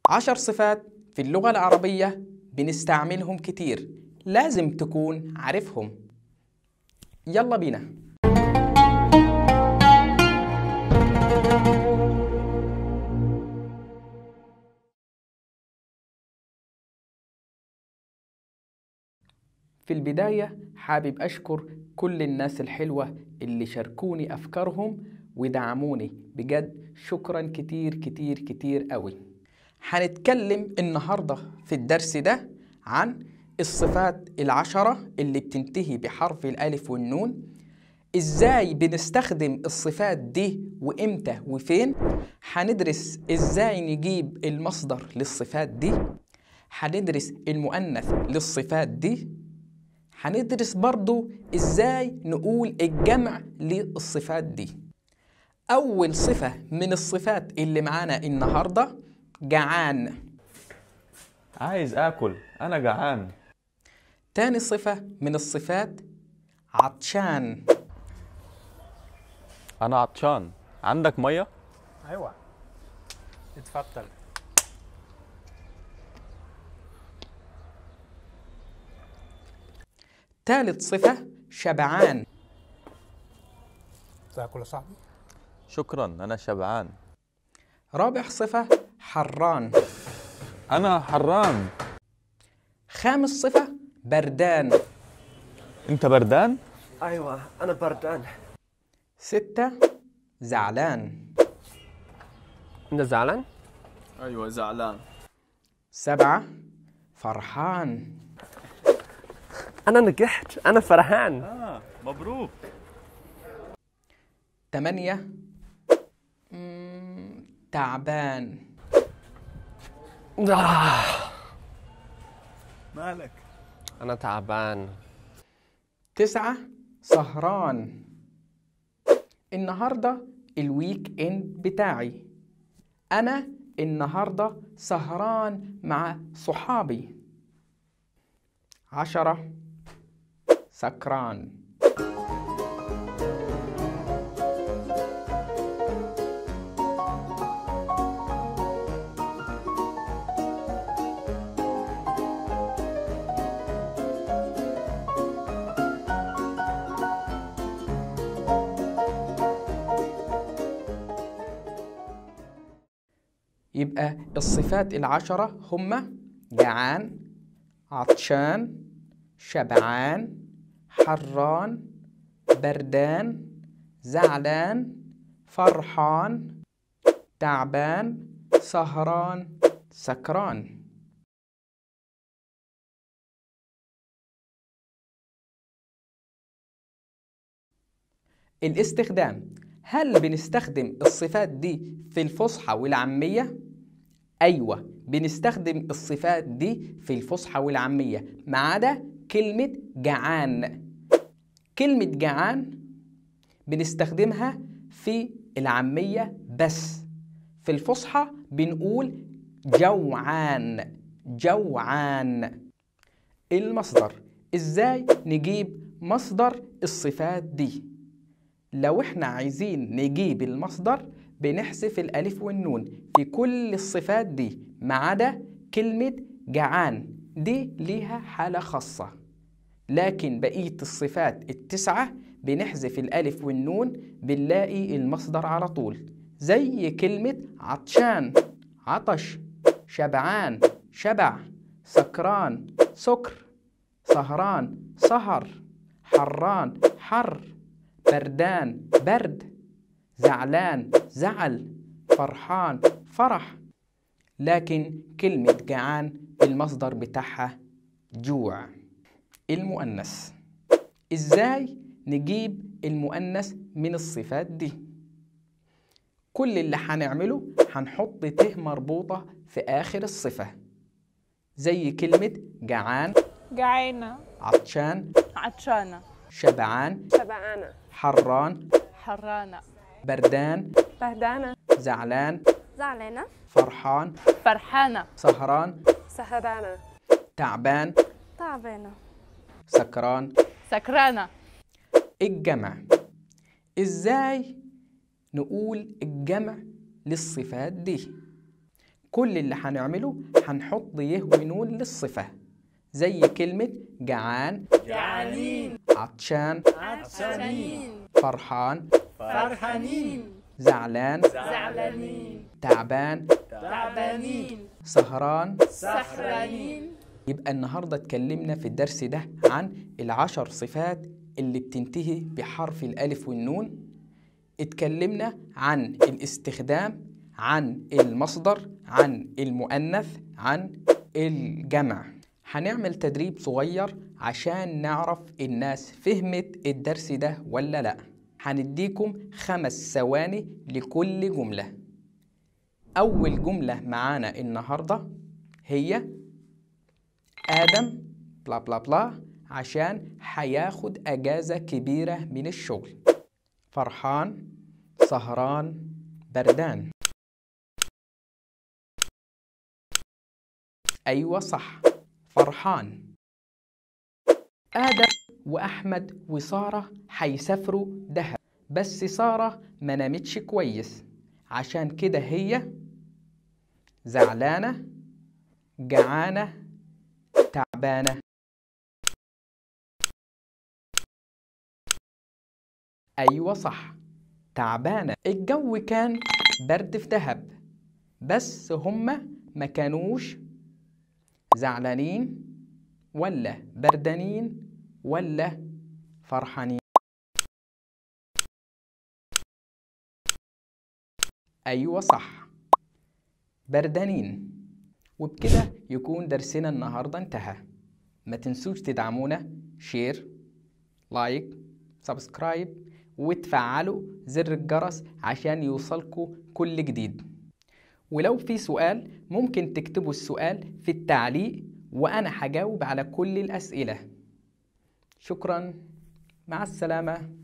عشر صفات في اللغة العربية بنستعملهم كتير لازم تكون عارفهم يلا بينا في البداية حابب أشكر كل الناس الحلوة اللي شاركوني أفكارهم ودعموني بجد شكرا كتير كتير كتير قوي هنتكلم النهاردة في الدرس ده عن الصفات العشرة اللي بتنتهي بحرف الألف والنون ازاي بنستخدم الصفات دي وامتى وفين هندرس ازاي نجيب المصدر للصفات دي هندرس المؤنث للصفات دي هندرس برضو ازاي نقول الجمع للصفات دي اول صفة من الصفات اللي معانا النهاردة جعان عايز اكل انا جعان تاني صفة من الصفات عطشان انا عطشان عندك ميه ايوه اتفضل تالت صفة شبعان تاكل يا صاحبي شكرا انا شبعان رابع صفة حران انا حران خامس صفة بردان انت بردان ايوه انا بردان ستة زعلان انت زعلان ايوه زعلان سبعة فرحان انا نجحت انا فرحان اه مبروك تمانية مم، تعبان آه. مالك انا تعبان تسعة سهران النهاردة الويك اند بتاعي أنا النهاردة سهران مع صحابي عشرة سكران يبقى الصفات العشرة هما جعان عطشان شبعان حران بردان زعلان فرحان تعبان سهران سكران الاستخدام هل بنستخدم الصفات دي في الفصحى والعامية؟ أيوة بنستخدم الصفات دي في الفصحى والعامية ما عدا كلمة جعان كلمة جعان بنستخدمها في العامية بس في الفصحى بنقول جوعان جوعان المصدر ازاي نجيب مصدر الصفات دي لو احنا عايزين نجيب المصدر بنحذف الألف والنون في كل الصفات دي ما عدا كلمة جعان دي ليها حالة خاصة لكن بقية الصفات التسعة بنحذف الألف والنون بنلاقي المصدر على طول زي كلمة عطشان عطش شبعان شبع سكران سكر سهران سهر حران حر بردان برد زعلان زعل فرحان فرح لكن كلمة جعان المصدر بتاعها جوع المؤنث ازاي نجيب المؤنث من الصفات دي كل اللي هنعمله هنحط ت مربوطة في آخر الصفة زي كلمة جعان جعانة عطشان عطشانة شبعان شبعانة حران حرانة بردان بهدانة زعلان زعلانة فرحان فرحانة سهران سهرانة تعبان تعبانة سكران سكرانة الجمع ازاي نقول الجمع للصفات دي كل اللي هنعمله هنحط يه ونون للصفة زي كلمة جعان جعانين عطشان عطشانين فرحان فرحانين زعلان زعلانين تعبان تعبانين سهران سهرانين يبقى النهاردة اتكلمنا في الدرس ده عن العشر صفات اللي بتنتهي بحرف الألف والنون اتكلمنا عن الاستخدام عن المصدر عن المؤنث عن الجمع هنعمل تدريب صغير عشان نعرف الناس فهمت الدرس ده ولا لا هنديكم خمس ثواني لكل جملة أول جملة معانا النهاردة هي آدم بلا بلا بلا عشان هياخد أجازة كبيرة من الشغل فرحان سهران بردان أيوة صح فرحان آدم وأحمد وسارة هيسافروا دهب بس سارة ما نامتش كويس عشان كده هي زعلانة جعانة تعبانة أيوة صح تعبانة الجو كان برد في دهب بس هما ما كانوش زعلانين ولا بردانين ولا فرحانين أيوة صح بردانين وبكده يكون درسنا النهاردة انتهى ما تنسوش تدعمونا شير لايك سبسكرايب وتفعلوا زر الجرس عشان يوصلكوا كل جديد ولو في سؤال ممكن تكتبوا السؤال في التعليق وأنا هجاوب على كل الأسئلة شكرا مع السلامة